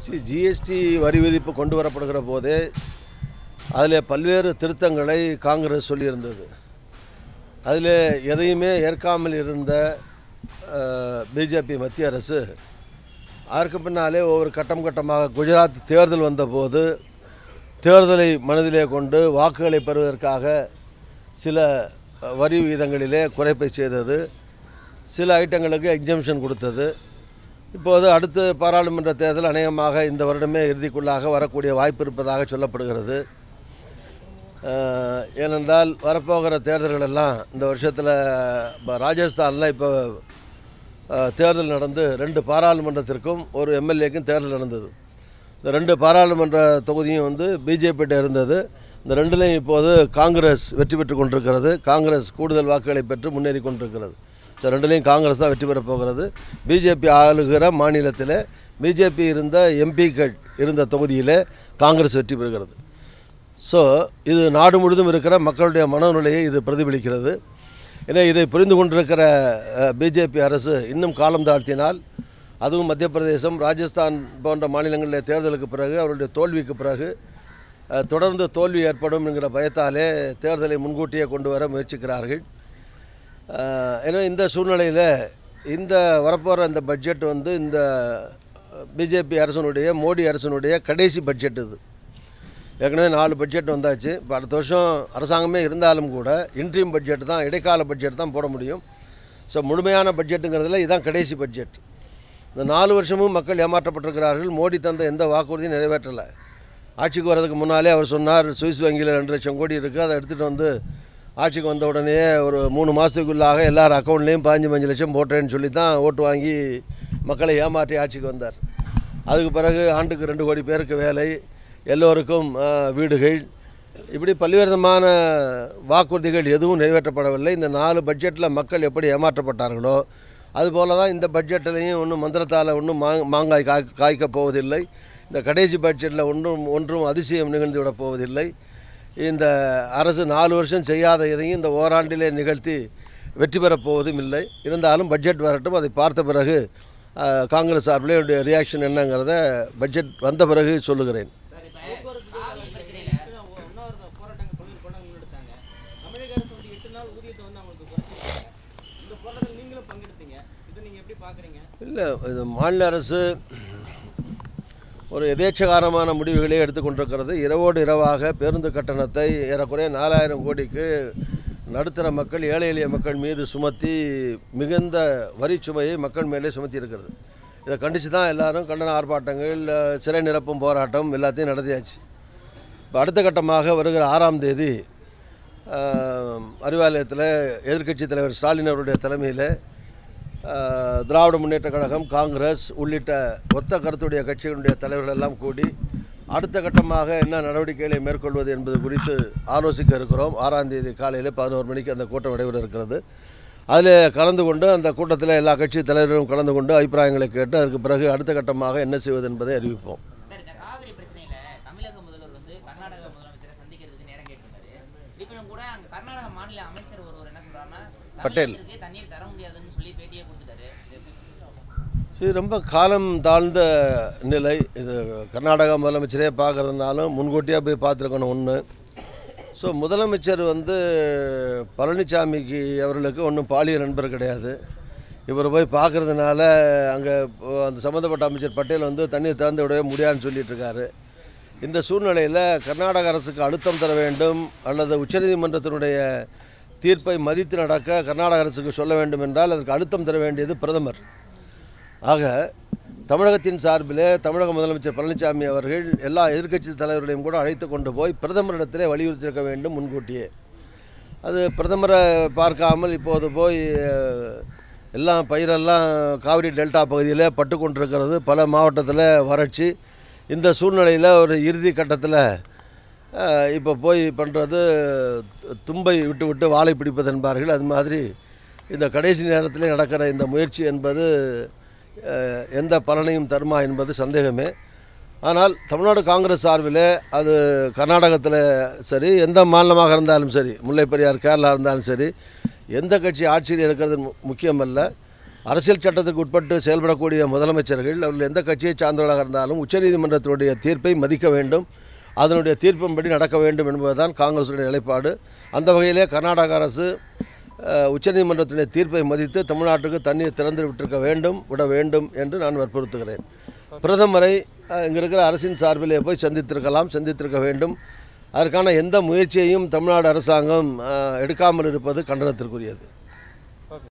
C GST வரி விதிப்பு கொண்டு வரப்படுகிற போதே அதில் பல்வேறு திருத்தங்களை காங்கிரஸ் சொல்லியிருந்தது அதில் எதையுமே ஏற்காமல் இருந்த பிஜேபி மத்திய அரசு அதற்கு பின்னாலே ஒவ்வொரு கட்டம் கட்டமாக குஜராத் தேர்தல் வந்தபோது தேர்தலை மனதிலே கொண்டு வாக்குகளை பெறுவதற்காக சில அஹ், வரி விகிதங்களிலே குறைப்பை செய்தது சில ஐட்டங்களுக்கு எக்ஸம்ஷன் கொடுத்தது இப்போது அடுத்த பாராளுமன்ற தேர்தல் அநேகமாக இந்த வருடமே இறுதிக்குள்ளாக வரக்கூடிய வாய்ப்பு இருப்பதாக சொல்லப்படுகிறது அஹ், ஏனென்றால் வரப்போகிற தேர்தல்கள் எல்லாம் இந்த வருஷத்தில் இப்போ ராஜஸ்தானில் இப்போ அஹ், தேர்தல் நடந்து ரெண்டு பாராளுமன்றத்திற்கும் ஒரு எம்எல்ஏக்கும் தேர்தல் நடந்தது இந்த ரெண்டு பாராளுமன்ற தொகுதியும் வந்து பிஜேபிகிட்ட இருந்தது இந்த ரெண்டுலேயும் இப்போது காங்கிரஸ் வெற்றி பெற்று கொண்டிருக்கிறது காங்கிரஸ் கூடுதல் வாக்குகளை பெற்று முன்னேறி கொண்டிருக்கிறது ஸோ ரெண்டுலேயும் காங்கிரஸ் தான் வெற்றி பெறப் போகிறது பிஜேபி ஆளுகிற மாநிலத்தில் பிஜேபி இருந்த எம்பிக்கள் இருந்த தொகுதியில் காங்கிரஸ் வெற்றி பெறுகிறது ஸோ இது நாடு முழுதும் இருக்கிற மக்களுடைய மனநிலையை இது பிரதிபலிக்கிறது ஏன்னா இதை புரிந்து கொண்டிருக்கிற பிஜேபி அரசு இன்னும் காலம் தாழ்த்தினால் அதுவும் மத்திய பிரதேசம் ராஜஸ்தான் போன்ற மாநிலங்களில் தேர்தலுக்கு பிறகு அவருடைய தோல்விக்கு பிறகு அஹ், தொடர்ந்து தோல்வி ஏற்படும் என்கிற பயத்தாலே தேர்தலை முன்கூட்டியே கொண்டு வர முயற்சிக்கிறார்கள் அஹ், எனவே இந்த சூழ்நிலையில் இந்த வரப்போகிற இந்த பட்ஜெட் வந்து இந்த பிஜேபி அரசனுடைய மோடி அரசனுடைய கடைசி பட்ஜெட் இது ஏற்கனவே நாலு பட்ஜெட் வந்தாச்சு இப்போ அடுத்த வருஷம் அரசாங்கமே இருந்தாலும் கூட இன்ட்ரீம் பட்ஜெட் தான் இடைக்கால பட்ஜெட் தான் போட முடியும் ஸோ முழுமையான பட்ஜெட்டுங்கிறதுல இதுதான் கடைசி பட்ஜெட் இந்த நாலு வருஷமும் மக்கள் ஏமாற்றப்பட்டிருக்கிறார்கள் மோடி தந்த எந்த வாக்குறுதியும் நிறைவேற்றலை ஆட்சிக்கு வர்றதுக்கு முன்னாலே அவர் சொன்னார் சுவிஸ் வங்கியில் ரெண்டு லட்சம் கோடி இருக்குது அதை எடுத்துகிட்டு வந்து ஆட்சிக்கு வந்த உடனே ஒரு மூணு மாதத்துக்குள்ளாக எல்லார் அக்கௌண்ட்லேயும் பாஞ்சு பஞ்சு லட்சம் போட்டேன்னு சொல்லி தான் ஓட்டு வாங்கி மக்களை ஏமாற்றி ஆட்சிக்கு வந்தார் அதுக்கு பிறகு ஆண்டுக்கு ரெண்டு கோடி பேருக்கு வேலை எல்லோருக்கும் ஆஹ், வீடுகள் இப்படி பல்வேறு விதமான வாக்குறுதிகள் எதுவும் நிறைவேற்றப்படவில்லை இந்த நாலு பட்ஜெட்டில் மக்கள் எப்படி ஏமாற்றப்பட்டார்களோ அதுபோல தான் இந்த பட்ஜெட்டிலையும் ஒன்றும் மந்திரத்தால் ஒன்றும் மா மாங்காய் காய் காய்க்கப் போவதில்லை இந்த கடைசி பட்ஜெட்டில் ஒன்றும் ஒன்றும் அதிசயம் நிகழ்ந்து விடப் போவதில்லை இந்த அரசு நாலு வருஷம் செய்யாத எதையும் இந்த ஓராண்டிலே நிகழ்த்தி வெற்றி பெறப் போவதும் இல்லை இருந்தாலும் பட்ஜெட் வரட்டும் அதை பார்த்த பிறகு ஆஹ், காங்கிரஸ் சார்பில் என்னுடைய ரியாக்ஷன் என்னங்கிறத பட்ஜெட் வந்த பிறகு சொல்லுகிறேன் சார் இப்போ காவிரி பிரச்சனையில உண்ணாவிரத போராட்டங்கள் பல்வேறு போராட்டங்கள் எடுத்தாங்க தமிழக அரசு வந்து எட்டு நாள் ஊதியத்தை வந்து அவங்களுக்கு குறைச்சிருக்காங்க இந்த போராட்டத்தில் நீங்களும் பங்கெடுத்தீங்க இதை நீங்க எப்படி பாக்குறீங்க இல்லை இது மாநில அரசு ஒரு எதேச்சகாரமான முடிவுகளை எடுத்துக்கொண்டிருக்கிறது இரவோடு இரவாக பேருந்து கட்டணத்தை ஏறக்குறைய நாலாயிரம் கோடிக்கு நடுத்தர மக்கள் ஏழை எளிய மக்கள் மீது சுமத்தி மிகுந்த வரி சுமையை மக்கள் மேலே சுமத்தி இருக்கிறது இதை கண்டித்து தான் எல்லாரும் கண்டன ஆர்ப்பாட்டங்கள் அஹ், சிறை நிரப்பும் போராட்டம் எல்லாத்தையும் நடத்தியாச்சு இப்போ அடுத்த கட்டமாக வருகிற ஆறாம் தேதி அஹ், அறிவாலயத்தில் எதிர்க்கட்சி தலைவர் ஸ்டாலின் அவருடைய தலைமையில் அஹ், திராவிட முன்னேற்ற கழகம் காங்கிரஸ் உள்ளிட்ட ஒத்த கருத்துடைய கட்சிகளுடைய தலைவர்கள் எல்லாம் கூடி அடுத்த கட்டமாக என்ன நடவடிக்கைகளை மேற்கொள்வது என்பது குறித்து ஆலோசிக்க இருக்கிறோம் ஆறாம் தேதி காலையில் பதினோரு மணிக்கு அந்த கூட்டம் நடைபெற இருக்கிறது அதில் கலந்து கொண்டு அந்த கூட்டத்தில் எல்லா கட்சி தலைவர்களும் கலந்து கொண்டு அபிப்பிராயங்களை கேட்டு அதற்கு பிறகு அடுத்த கட்டமாக என்ன செய்வது என்பதை அறிவிப்போம் சார் இந்த காவிரி பிரச்சனையில தமிழக முதல்வர் வந்து கர்நாடக முதலமைச்சரை சந்திக்கிறதுக்கு நேரம் கேட்டிருந்தாரு இருப்பினும் கூட அங்க கர்நாடக மாநில அமைச்சர் ஒருவர் என்ன சொல்றாருன்னா பட்டேல். தமிழகத்திற்கே தண்ணீர் தர முடியாதுன்னு சொல்லி பேட்டியே கொடுத்துட்டாரு இது எப்படி? இது ரொம்ப காலம் தாழ்ந்த நிலை இது கர்நாடகா முதலமைச்சரே பார்க்கறதுனாலும் முன்கூட்டியே போய் பார்த்துருக்கணும் ஒன்று ஸோ முதலமைச்சர் வந்து பழனிசாமிக்கு அவர்களுக்கு ஒன்றும் பாலிய நண்பர் கிடையாது இவர் போய் பார்க்கறதுனால அங்கே அந்த சம்மந்தப்பட்ட அமைச்சர் பட்டேல் வந்து தண்ணீர் திறந்து விடவே முடியாதுன்னு சொல்லிட்டு இருக்காரு இந்த சூழ்நிலையில் கர்நாடக அரசுக்கு அழுத்தம் தர வேண்டும் அல்லது உச்சநீதிமன்றத்தினுடைய தீர்ப்பை மதித்து நடக்க கர்நாடக அரசுக்கு சொல்ல வேண்டும் என்றால் அதற்கு அழுத்தம் தர வேண்டியது பிரதமர் ஆக தமிழகத்தின் சார்பிலே தமிழக முதலமைச்சர் பழனிசாமி அவர்கள் எல்லா எதிர்க்கட்சி தலைவர்களையும் கூட அழைத்து கொண்டு போய் பிரதமரிடத்திலே வலியுறுத்தியிருக்க வேண்டும் முன்கூட்டியே அது பிரதமரை பார்க்காமல் இப்போது போய் அஹ், எல்லாம் பயிரெல்லாம் காவிரி டெல்டா பகுதியில் பட்டு கொண்டிருக்கிறது பல மாவட்டத்தில் வறட்சி இந்த சூழ்நிலையில் ஒரு இறுதி கட்டத்தில் இப்போ போய் பண்ணுறது தும்பை விட்டு விட்டு வாழை பிடிப்பது என்பார்கள் அது மாதிரி இந்த கடைசி நேரத்தில் நடக்கிற இந்த முயற்சி என்பது அஹ், எந்த பலனையும் தருமா என்பது சந்தேகமே ஆனால் தமிழ்நாடு காங்கிரஸ் சார்பில் அது கர்நாடகத்தில் சரி எந்த மாநிலமாக இருந்தாலும் சரி முல்லை பெரியார் கேரளா இருந்தாலும் சரி எந்த கட்சி ஆட்சியில் இருக்கிறது மு- முக்கியமல்ல அரசியல் சட்டத்துக்கு உட்பட்டு செயல்படக்கூடிய முதலமைச்சர்கள் அவர்கள் எந்த கட்சியை சார்ந்தவர்களாக இருந்தாலும் உச்சநீதிமன்றத்தினுடைய தீர்ப்பை மதிக்க வேண்டும் அதனுடைய தீர்ப்பின்படி நடக்க வேண்டும் என்பதுதான் காங்கிரசுடைய நிலைப்பாடு அந்த வகையிலே கர்நாடக அரசு அஹ், உச்சநீதிமன்றத்தினுடைய தீர்ப்பை மதித்து தமிழ்நாட்டுக்கு தண்ணீர் திறந்து விட்டிருக்க வேண்டும் விட வேண்டும் என்று நான் வற்புறுத்துகிறேன் பிரதமரை அஹ், இங்கே இருக்கிற அரசின் சார்பிலே போய் சந்தித்திருக்கலாம் சந்தித்திருக்க வேண்டும் அதற்கான எந்த முயற்சியையும் தமிழ்நாடு அரசாங்கம் அஹ், எடுக்காமல் இருப்பது கண்டனத்திற்குரியது